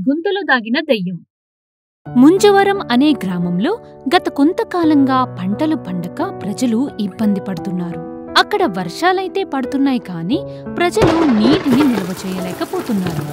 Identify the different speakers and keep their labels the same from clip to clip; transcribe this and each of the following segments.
Speaker 1: గుంతలో దాగిన దెయ్యం
Speaker 2: ముంజవరం అనే గ్రామంలో గత కొంతకాలంగా పంటలు పండక ప్రజలు ఇబ్బంది పడుతున్నారు అక్కడ వర్షాలైతే పడుతున్నాయి కానీ ప్రజలు నీటిని నిల్వ చేయలేకపోతున్నారు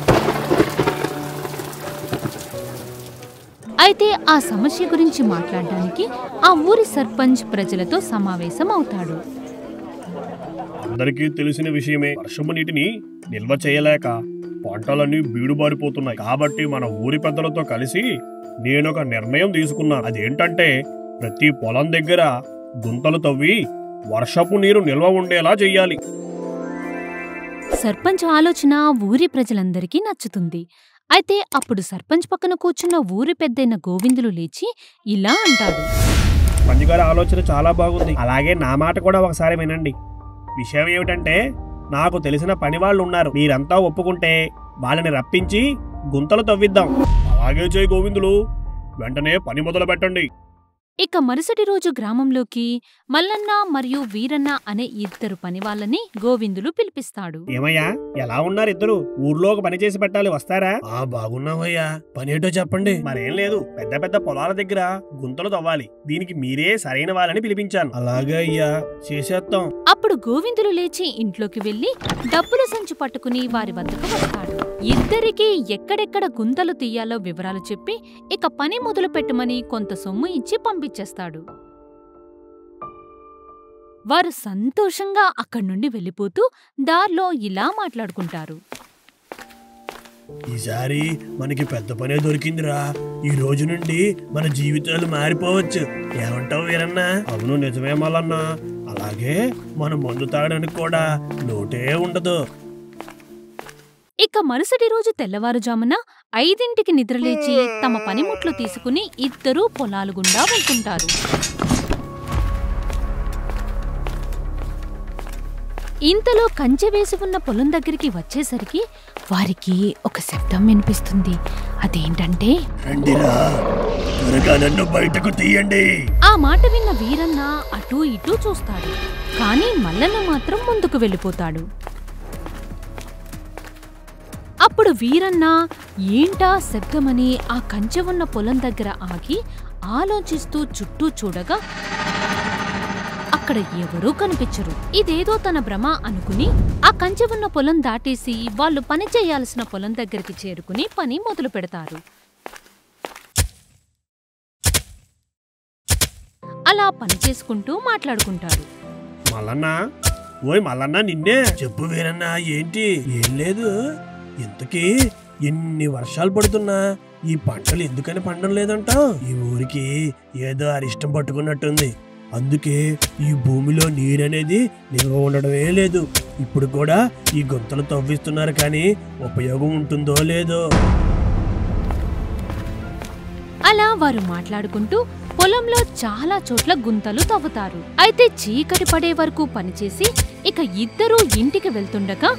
Speaker 2: అయితే ఆ సమస్య గురించి మాట్లాడడానికి ఆ ఊరి సర్పంచ్ ప్రజలతో సమావేశం అవుతాడు
Speaker 3: అందరికీ తెలిసిన విషయమే వర్షపు నీటిని నిల్వ చేయలేక పంటలన్నీ బీడుబారిపోతున్నాయి కాబట్టి మన ఊరి పెద్దలతో కలిసి నేనొక నిర్ణయం తీసుకున్నాను అదేంటంటే ప్రతి పొలం దగ్గర గుంతలు తవ్వి వర్షపు నీరు నిల్వ ఉండేలా చెయ్యాలి
Speaker 2: సర్పంచ్ ఆలోచన ఊరి ప్రజలందరికీ నచ్చుతుంది అయితే అప్పుడు సర్పంచ్ పక్కన కూర్చున్న ఊరి పెద్దయిన గోవిందులు లేచి ఇలా అంటాడు
Speaker 3: పంజగారి ఆలోచన చాలా బాగుంది అలాగే నా మాట కూడా ఒకసారి వినండి విషయం ఏమిటంటే నాకు తెలిసిన పని వాళ్ళు ఉన్నారు మీరంతా ఒప్పుకుంటే వాళ్ళని రప్పించి గుంతలు తవ్విద్దాం అలాగే జై గోవిందులు వెంటనే పని మొదలు పెట్టండి
Speaker 2: ఇక మరుసటి రోజు గ్రామంలోకి మల్లన్న మరియు వీరన్న అనే ఇద్దరు పనివాళ్ళని గోవిందులు పిలిపిస్తాడు
Speaker 3: ఏమయ్యా ఎలా ఉన్నారు ఇద్దరు ఊర్లో ఒక పని చేసి పెట్టాలి వస్తారా ఆ బాగున్నావయ్యా పని ఏంటో చెప్పండి మరేం లేదు పెద్ద పెద్ద పొలాల దగ్గర గుంతలు తవ్వాలి దీనికి మీరే సరైన వాళ్ళని పిలిపించాను అలాగే అయ్యా చేసేస్తాం
Speaker 2: అప్పుడు గోవిందులు లేచి ఇంట్లోకి వెళ్లి డబ్బుల సంచి పట్టుకుని వారి వద్దకు వస్తాడు ఇద్దరికీ ఎక్కడెక్కడ గుంతలు తీయాలో వివరాలు చెప్పి ఇక పని మొదలు పెట్టమని కొంత సొమ్ము ఇచ్చి పంపించేస్తాడు వారు సంతోషంగా అక్కడి నుండి వెళ్ళిపోతూ దారిలో ఇలా మాట్లాడుకుంటారు
Speaker 3: ఈసారి మనకి పెద్ద పనే దొరికిందిరా ఈ రోజు నుండి మన జీవితాలు మారిపోవచ్చు ఏమంటావు వీరన్నా అవును నిజమే మల్లన్నా అలాగే మన మందు తాగడానికి కూడా లోటే ఉండదు
Speaker 2: ఇక మరుసటి రోజు తెల్లవారుజామున ఐదింటికి నిద్రలేచి తమ పనిముట్లు తీసుకుని ఇద్దరూ పొలాలు గుండా వెళ్తుంటారు ఇంతలో కంచె వేసి ఉన్న పొలం దగ్గరికి వచ్చేసరికి వారికి ఒక శబ్దం వినిపిస్తుంది అదేంటంటే
Speaker 3: రండిరా త్వరగా నన్ను బయటకు తీయండి
Speaker 2: ఆ మాట విన్న వీరన్న అటూ ఇటూ చూస్తాడు కానీ మల్లన్న మాత్రం ముందుకు వెళ్ళిపోతాడు అప్పుడు వీరన్న ఏంటా శబ్దమని ఆ కంచె ఉన్న పొలం దగ్గర ఆగి ఆలోచిస్తూ చుట్టూ చూడగా అక్కడ ఎవరూ కనిపించరు ఇదేదో తన భ్రమ అనుకుని ఆ కంచె ఉన్న పొలం దాటేసి వాళ్ళు పని చేయాల్సిన పొలం దగ్గరికి చేరుకుని పని మొదలు పెడతారు అలా పని చేసుకుంటూ మాట్లాడుకుంటారు
Speaker 3: మల్లన్న ఓయ్ మల్లన్న నిన్నే చెప్పు వీరన్నా ఏంటి ఏం లేదు ఇంతకీ ఎన్ని వర్షాలు పడుతున్నా ఈ పంటలు ఎందుకని పండడం లేదంటావు ఈ ఊరికి ఏదో అరిష్టం పట్టుకున్నట్టుంది అందుకే ఈ భూమిలో నీరనేది నిల్వ ఉండడమే లేదు ఇప్పుడు కూడా ఈ గుంతలు తవ్విస్తున్నారు కానీ ఉపయోగం ఉంటుందో లేదో
Speaker 2: అలా వారు మాట్లాడుకుంటూ పొలంలో చాలా చోట్ల గుంతలు తవ్వుతారు అయితే చీకటి పడే వరకు పనిచేసి ఇక ఇద్దరూ ఇంటికి వెళ్తుండగా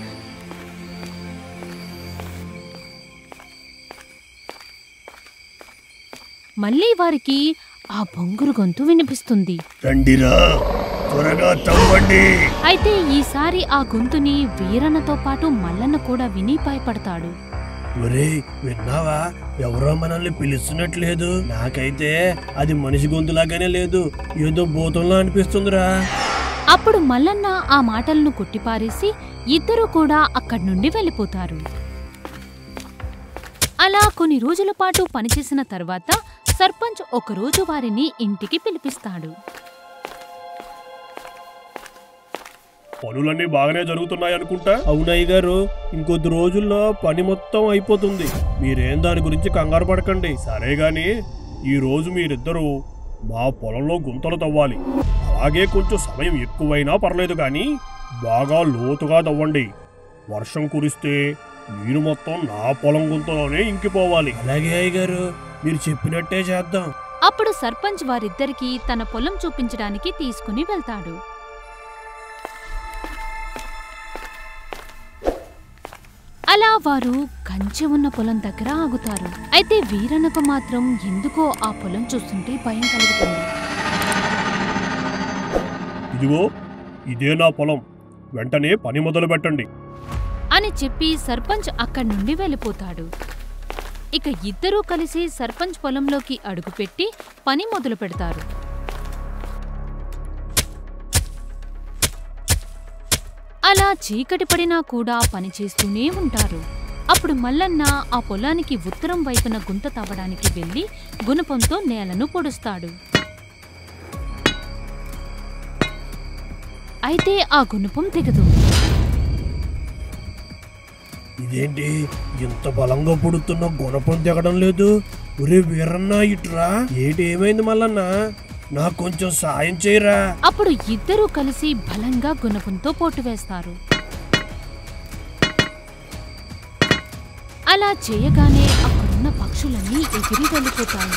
Speaker 2: మళ్ళీ వారికి ఆ బొంగురు గొంతు వినిపిస్తుంది
Speaker 3: రండిరా త్వరగా తవ్వండి
Speaker 2: అయితే ఈసారి ఆ గొంతుని వీరన్నతో పాటు మల్లన్న కూడా విని భయపడతాడు
Speaker 3: ఒరే విన్నావా ఎవరో మనల్ని పిలుస్తున్నట్లేదు నాకైతే అది మనిషి గొంతులాగానే లేదు ఏదో భూతంలా అనిపిస్తుందిరా
Speaker 2: అప్పుడు మల్లన్న ఆ మాటలను కొట్టిపారేసి ఇద్దరూ కూడా అక్కడి నుండి వెళ్ళిపోతారు అలా కొన్ని రోజుల పాటు పనిచేసిన తర్వాత సర్పంచ్ ఒకరోజు వారిని ఇంటికి పిలిపిస్తాడు
Speaker 3: పనులన్నీ బాగానే జరుగుతున్నాయి అనుకుంటా అవునయ్య గారు ఇంకొద్ది రోజుల్లో పని మొత్తం అయిపోతుంది మీరేం దాని గురించి కంగారు పడకండి సరే గాని ఈ రోజు మీరిద్దరూ మా పొలంలో గుంతలు తవ్వాలి అలాగే కొంచెం సమయం ఎక్కువైనా పర్లేదు కానీ బాగా లోతుగా తవ్వండి వర్షం కురిస్తే నీరు మొత్తం నా పొలం గుంతలోనే ఇంకిపోవాలి అలాగే అయ్య గారు మీరు చెప్పినట్టే చేద్దాం
Speaker 2: అప్పుడు సర్పంచ్ వారిద్దరికీ తన పొలం చూపించడానికి తీసుకుని వెళ్తాడు అలా వారు కంచె ఉన్న పొలం దగ్గర ఆగుతారు అయితే వీరన్నకు మాత్రం ఎందుకో ఆ పొలం చూస్తుంటే భయం కలుగుతుంది
Speaker 3: ఇదిగో ఇదే నా పొలం వెంటనే పని మొదలు పెట్టండి
Speaker 2: అని చెప్పి సర్పంచ్ అక్కడి నుండి వెళ్ళిపోతాడు ఇక ఇద్దరూ కలిసి సర్పంచ్ పొలంలోకి అడుగుపెట్టి పని మొదలు పెడతారు అలా చీకటి పడినా కూడా పని చేస్తూనే ఉంటారు అప్పుడు మల్లన్న ఆ పొలానికి ఉత్తరం వైపున గుంత తవ్వడానికి వెళ్లి గుణపంతో నేలను పొడుస్తాడు అయితే ఆ గుణపం తెగదు
Speaker 3: ఇదేంటి ఇంత బలంగా పుడుతున్న గుణపం దిగడం లేదు ఒరే వీరన్నా ఇట్రా ఏంటి ఏమైంది మల్లన్నా నాకు కొంచెం సాయం చేయరా
Speaker 2: అప్పుడు ఇద్దరూ కలిసి బలంగా గుణపంతో పోటు వేస్తారు అలా చేయగానే అక్కడున్న పక్షులన్నీ ఎగిరి వెళ్ళిపోతాయి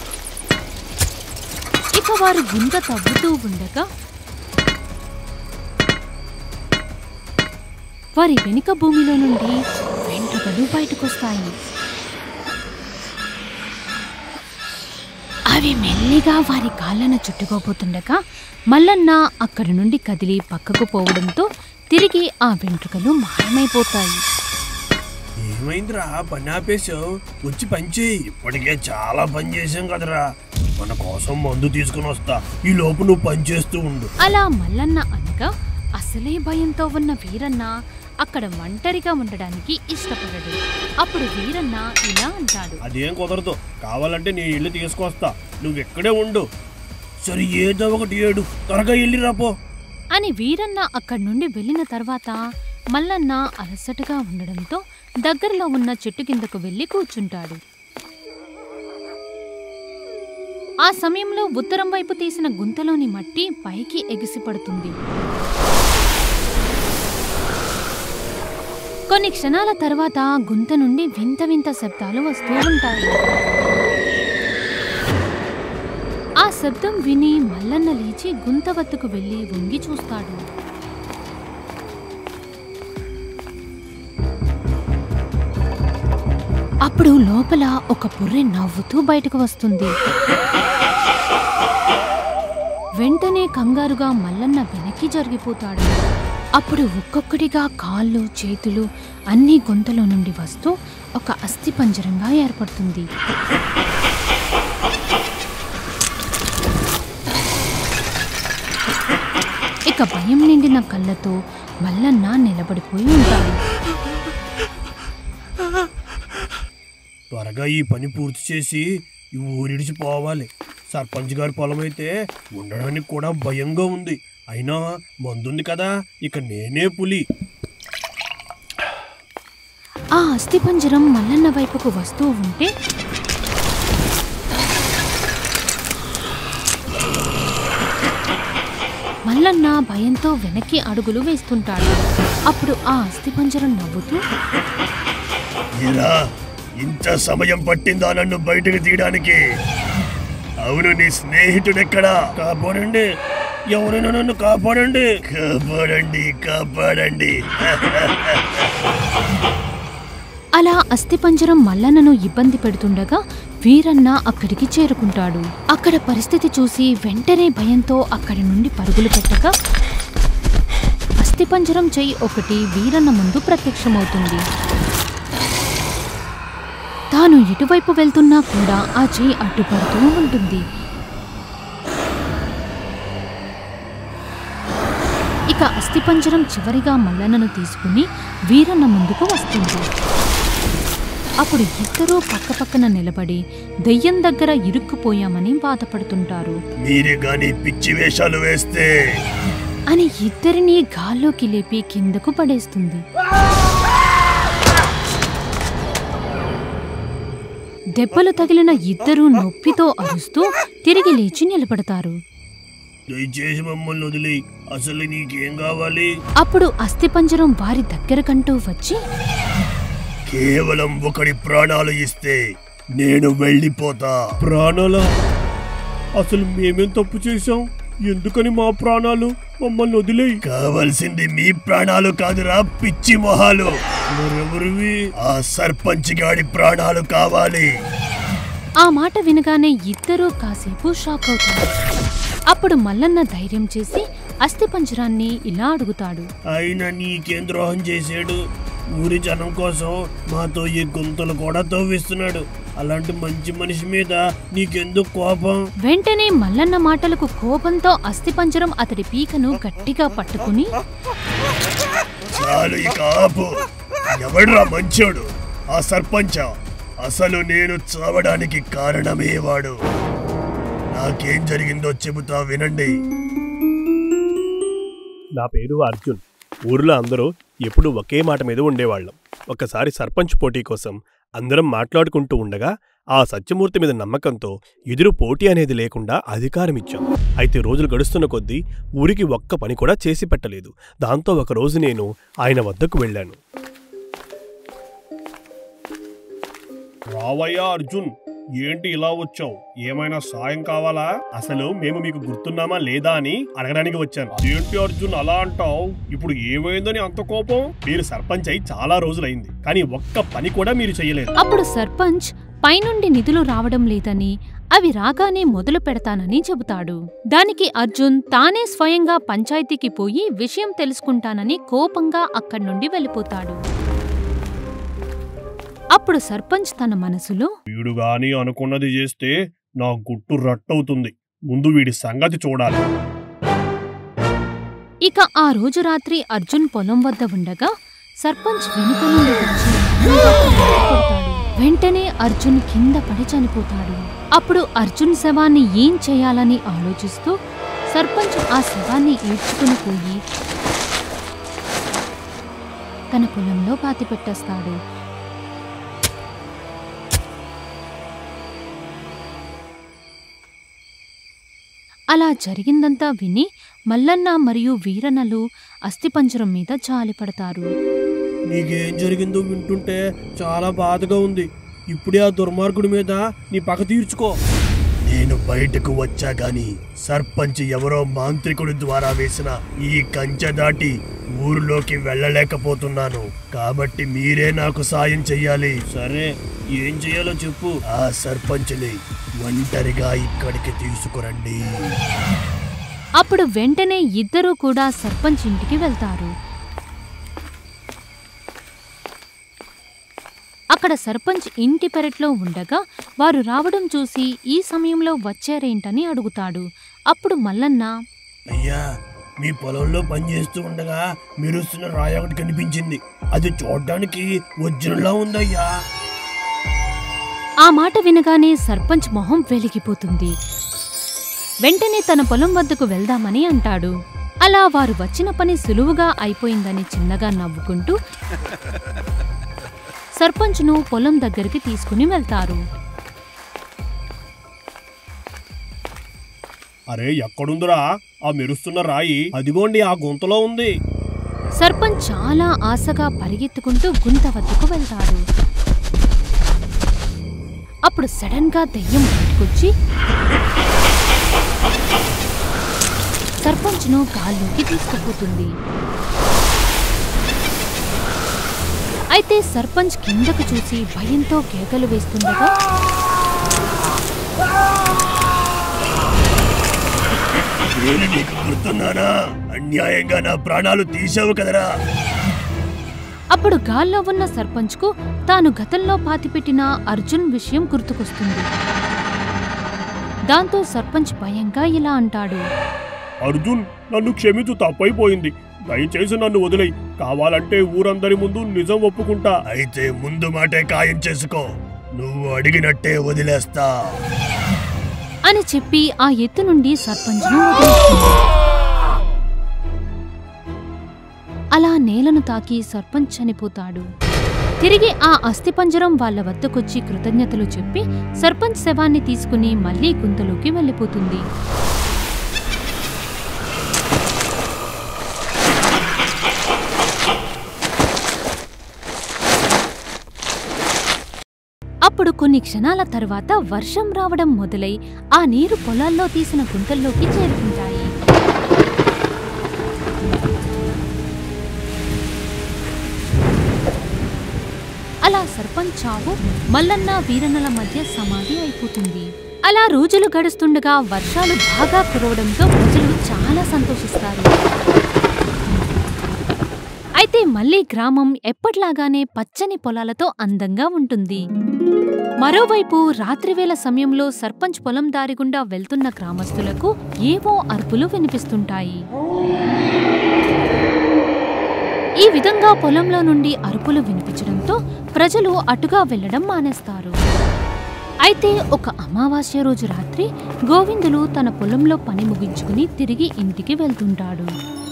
Speaker 2: ఇక వారు గుంత తవ్వుతూ ఉండగా వారి వెనుక భూమిలో నుండి వెంట్రుకలు బయటకొస్తాయి అవి మెల్లిగా వారి కాళ్ళను చుట్టుకోబోతుండగా మల్లన్న అక్కడి నుండి కదిలి పక్కకు పోవడంతో తిరిగి ఆ వెంట్రుకలు మాయమైపోతాయి
Speaker 3: ఏమైందిరా పని ఆపేశావు వచ్చి పని చేయి ఇప్పటికే చాలా పని చేసాం కదరా మన కోసం మందు తీసుకుని వస్తా ఈ లోపు నువ్వు పని చేస్తూ ఉండు
Speaker 2: అలా మల్లన్న అనగా అసలే భయంతో ఉన్న వీరన్న అక్కడ ఒంటరిగా ఉండడానికి ఇష్టపడడు అప్పుడు వీరన్న ఇలా అంటాడు
Speaker 3: అదేం కుదరదు కావాలంటే నేను ఇల్లు తీసుకొస్తా నువ్వు ఇక్కడే ఉండు సరే ఏదో ఒకటి ఏడు త్వరగా వెళ్ళి రాపో
Speaker 2: అని వీరన్న అక్కడి నుండి వెళ్ళిన తర్వాత మల్లన్న అలసటగా ఉండడంతో దగ్గరలో ఉన్న చెట్టు కిందకు వెళ్లి కూర్చుంటాడు ఆ సమయంలో ఉత్తరం వైపు తీసిన గుంతలోని మట్టి పైకి ఎగిసిపడుతుంది కొన్ని క్షణాల తర్వాత గుంత నుండి వింత వింత శబ్దాలు వస్తూ ఉంటాయి ఆ శబ్దం విని మల్లన్న లేచి గుంత వద్దకు వెళ్లి వంగి చూస్తాడు అప్పుడు లోపల ఒక పుర్రె నవ్వుతూ బయటకు వస్తుంది వెంటనే కంగారుగా మల్లన్న వెనక్కి జరిగిపోతాడు అప్పుడు ఒక్కొక్కటిగా కాళ్ళు చేతులు అన్ని గొంతలో నుండి వస్తూ ఒక అస్థిపంజరంగా ఏర్పడుతుంది ఇక భయం నిండిన కళ్ళతో మల్లన్న నిలబడిపోయి ఉంటాడు
Speaker 3: త్వరగా ఈ పని పూర్తి చేసి ఈ ఊరిడిచి పోవాలి సర్పంచ్ గారి పొలం అయితే ఉండడానికి కూడా భయంగా ఉంది అయినా మందుంది కదా ఇక నేనే పులి
Speaker 2: ఆ అస్థిపంజరం మల్లన్న వైపుకు వస్తూ ఉంటే మల్లన్న భయంతో వెనక్కి అడుగులు వేస్తుంటాడు అప్పుడు ఆ అస్థిపంజరం నవ్వుతూ
Speaker 3: ఇలా ఇంత సమయం పట్టిందా నన్ను బయటకు తీయడానికి అవును నీ స్నేహితుడెక్కడా కాపాడండి ఎవరైనా నన్ను కాపాడండి కాపాడండి కాపాడండి
Speaker 2: అలా అస్థిపంజరం మల్లన్నను ఇబ్బంది పెడుతుండగా వీరన్న అక్కడికి చేరుకుంటాడు అక్కడ పరిస్థితి చూసి వెంటనే భయంతో అక్కడి నుండి పరుగులు పెట్టగా అస్థిపంజరం చెయ్యి ఒకటి వీరన్న ముందు ప్రత్యక్షమవుతుంది తాను ఇటువైపు వెళ్తున్నా కూడా ఆ చెయ్యి అడ్డుపడుతూ ఉంటుంది ఇక అస్థిపంజరం చివరిగా మల్లన్నను తీసుకుని వీరన్న ముందుకు వస్తుంది అప్పుడు ఇద్దరూ పక్కపక్కన నిలబడి దెయ్యం దగ్గర ఇరుక్కుపోయామని బాధపడుతుంటారు
Speaker 3: మీరే గాని పిచ్చి వేషాలు వేస్తే
Speaker 2: అని ఇద్దరినీ గాల్లోకి లేపి కిందకు పడేస్తుంది దెబ్బలు తగిలిన ఇద్దరూ నొప్పితో అరుస్తూ తిరిగి లేచి నిలబడతారు
Speaker 3: దయచేసి మమ్మల్ని వదిలి అసలు నీకేం కావాలి
Speaker 2: అప్పుడు అస్థిపంజరం వారి దగ్గరకంటూ వచ్చి
Speaker 3: కేవలం ఒకడి ప్రాణాలు ఇస్తే నేను వెళ్ళిపోతా ప్రాణాలా అసలు మేమేం తప్పు చేశాం ఎందుకని మా ప్రాణాలు మమ్మల్ని వదిలేయి కావలసింది మీ ప్రాణాలు కాదురా పిచ్చి మొహాలు మరెవరివి ఆ సర్పంచ్ గాడి ప్రాణాలు కావాలి
Speaker 2: ఆ మాట వినగానే ఇద్దరూ కాసేపు షాక్ అవుతారు అప్పుడు మల్లన్న ధైర్యం చేసి అస్థిపంజరాన్ని ఇలా అడుగుతాడు
Speaker 3: ఆయన నీకేం ద్రోహం చేశాడు ఊరి జనం కోసం మాతో ఈ గుంతలు కూడా తవ్విస్తున్నాడు అలాంటి మంచి మనిషి మీద నీకెందుకు కోపం
Speaker 2: వెంటనే మల్లన్న మాటలకు కోపంతో అస్థిపంజరం అతడి పీకను గట్టిగా పట్టుకుని
Speaker 3: చాలు ఇక ఆపు ఎవడ్రా మంచోడు ఆ సర్పంచ అసలు నేను చావడానికి కారణమే వాడు నాకేం జరిగిందో చెబుతా వినండి
Speaker 1: నా పేరు అర్జున్ ఊరిలో అందరూ ఎప్పుడూ ఒకే మాట మీద ఉండేవాళ్ళం ఒకసారి సర్పంచ్ పోటీ కోసం అందరం మాట్లాడుకుంటూ ఉండగా ఆ సత్యమూర్తి మీద నమ్మకంతో ఎదురు పోటీ అనేది లేకుండా అధికారం ఇచ్చాం అయితే రోజులు గడుస్తున్న కొద్దీ ఊరికి ఒక్క పని కూడా చేసి పెట్టలేదు దాంతో ఒక రోజు నేను ఆయన వద్దకు వెళ్ళాను
Speaker 3: రావయ్యా అర్జున్ ఏంటి ఇలా వచ్చావు ఏమైనా సాయం కావాలా అసలు మేము మీకు గుర్తున్నామా లేదా అని అడగడానికి వచ్చాను ఏంటి అర్జున్ అలా అంటావు ఇప్పుడు ఏమైందని అంత కోపం మీరు సర్పంచ్ అయి చాలా రోజులైంది కానీ ఒక్క పని కూడా మీరు చేయలేదు
Speaker 2: అప్పుడు సర్పంచ్ పైనుండి నిధులు రావడం లేదని అవి రాగానే మొదలు పెడతానని చెబుతాడు దానికి అర్జున్ తానే స్వయంగా పంచాయతీకి పోయి విషయం తెలుసుకుంటానని కోపంగా అక్కడి నుండి వెళ్ళిపోతాడు అప్పుడు సర్పంచ్ తన మనసులో
Speaker 3: వీడు గాని అనుకున్నది చేస్తే నా గుట్టు రట్టవుతుంది ముందు వీడి సంగతి చూడాలి
Speaker 2: ఇక ఆ రోజు రాత్రి అర్జున్ పొలం వద్ద ఉండగా సర్పంచ్ వెనుక నుండి వచ్చి బలంగా కొట్టి కొడతాడు. వెంటనే అర్జున్ కింద పడి చనిపోతాడు అప్పుడు అర్జున్ శవాన్ని ఏం చేయాలని ఆలోచిస్తూ సర్పంచ్ ఆ శవాన్ని ఈడ్చుకుని పోయి తన పొలంలో పాతిపెట్టేస్తాడు అలా జరిగిందంతా విని మల్లన్న మరియు వీరనలు అస్థిపంజరం మీద జాలిపడతారు
Speaker 3: నీకేం జరిగిందో వింటుంటే చాలా బాధగా ఉంది ఇప్పుడే ఆ దుర్మార్గుడి మీద నీ పగ తీర్చుకో నేను బయటకు వచ్చా గాని సర్పంచ్ ఎవరో మాంత్రికుడి ద్వారా వేసిన ఈ కంచె దాటి ఊరిలోకి వెళ్ళలేకపోతున్నాను కాబట్టి మీరే నాకు సాయం చెయ్యాలి సరే ఏం చేయాలో చెప్పు ఆ సర్పంచ్ని ఒంటరిగా ఇక్కడికి తీసుకురండి
Speaker 2: అప్పుడు వెంటనే ఇద్దరూ కూడా సర్పంచ్ ఇంటికి వెళ్తారు అక్కడ సర్పంచ్ ఇంటి పెరట్లో ఉండగా వారు రావడం చూసి ఈ సమయంలో వచ్చారేంటని అడుగుతాడు అప్పుడు మల్లన్న
Speaker 3: అయ్యా మీ పొలంలో పనిచేస్తూ ఉండగా మెరుస్తున్న రాయి ఒకటి కనిపించింది అది చూడడానికి వజ్రంలా ఉందయ్యా
Speaker 2: ఆ మాట వినగానే సర్పంచ్ మొహం వెలిగిపోతుంది వెంటనే తన పొలం వద్దకు వెళ్దామని అంటాడు అలా వారు వచ్చిన పని సులువుగా అయిపోయిందని చిన్నగా నవ్వుకుంటూ సర్పంచ్ను పొలం దగ్గరికి తీసుకుని వెళ్తారు
Speaker 3: అరే ఎక్కడుందిరా ఆ మెరుస్తున్న రాయి అదిగోండి ఆ గుంతలో ఉంది
Speaker 2: సర్పంచ్ చాలా ఆశగా పరిగెత్తుకుంటూ గుంత వద్దకు వెళ్తాడు అప్పుడు సడన్ గా దెయ్యం బయటకొచ్చి సర్పంచ్ను గాల్లోకి తీసుకుపోతుంది అయితే సర్పంచ్ కిందకు చూసి భయంతో కేకలు వేస్తుండగా
Speaker 3: నేను నీకు గుర్తున్నానా అన్యాయంగా నా ప్రాణాలు తీసావు కదరా
Speaker 2: అప్పుడు గాల్లో ఉన్న సర్పంచ్కు తాను గతంలో పాతిపెట్టిన అర్జున్ విషయం గుర్తుకొస్తుంది దాంతో సర్పంచ్ భయంగా ఇలా అంటాడు
Speaker 3: అర్జున్ నన్ను క్షమించు తప్పైపోయింది దయచేసి నన్ను వదిలేయి కావాలంటే ఊరందరి ముందు నిజం ఒప్పుకుంటా అయితే ముందు మాటే ఖాయం చేసుకో నువ్వు అడిగినట్టే వదిలేస్తా
Speaker 2: అని చెప్పి ఆ ఎత్తు నుండి సర్పంచ్ను వదిలేస్తుంది అలా నేలను తాకి సర్పంచ్ చనిపోతాడు తిరిగి ఆ అస్థిపంజరం వాళ్ళ వద్దకొచ్చి కృతజ్ఞతలు చెప్పి సర్పంచ్ శవాన్ని తీసుకుని మళ్ళీ గుంతలోకి వెళ్ళిపోతుంది అప్పుడు కొన్ని క్షణాల తర్వాత వర్షం రావడం మొదలై ఆ నీరు పొలాల్లో తీసిన గుంతల్లోకి చేరుకుంటాయి అలా సర్పంచ్ చావు మల్లన్న వీరన్నల మధ్య సమాధి అయిపోతుంది అలా రోజులు గడుస్తుండగా వర్షాలు బాగా కురవడంతో ప్రజలు చాలా సంతోషిస్తారు అయితే మళ్ళీ గ్రామం ఎప్పట్లాగానే పచ్చని పొలాలతో అందంగా ఉంటుంది మరోవైపు రాత్రివేళ సమయంలో సర్పంచ్ పొలం దారి గుండా వెళ్తున్న గ్రామస్తులకు ఏవో అరుపులు వినిపిస్తుంటాయి ఈ విధంగా పొలంలో నుండి అరుపులు వినిపించడంతో ప్రజలు అటుగా వెళ్లడం మానేస్తారు అయితే ఒక అమావాస్య రోజు రాత్రి గోవిందులు తన పొలంలో పని ముగించుకుని తిరిగి ఇంటికి వెళ్తుంటాడు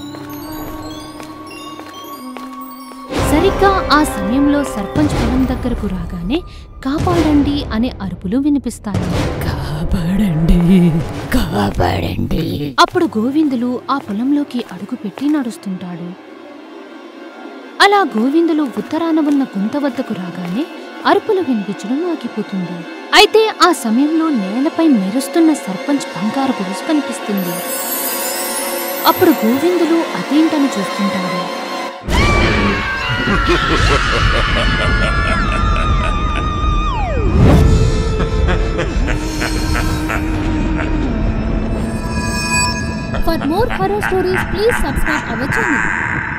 Speaker 2: సరిగ్గా ఆ సమయంలో సర్పంచ్ పొలం దగ్గరకు రాగానే కాపాడండి అనే అరుపులు వినిపిస్తాయి
Speaker 4: కాపాడండి కాపాడండి
Speaker 2: అప్పుడు గోవిందులు ఆ పొలంలోకి అడుగుపెట్టి నడుస్తుంటాడు అలా గోవిందులు ఉత్తరాన ఉన్న గుంత వద్దకు రాగానే అరుపులు వినిపించడం ఆగిపోతుంది అయితే ఆ సమయంలో నేలపై మెరుస్తున్న సర్పంచ్ బంగారు గొలుసు కనిపిస్తుంది అప్పుడు గోవిందులు అదేంటని చూస్తుంటాడు
Speaker 5: For more horror stories, please subscribe our channel.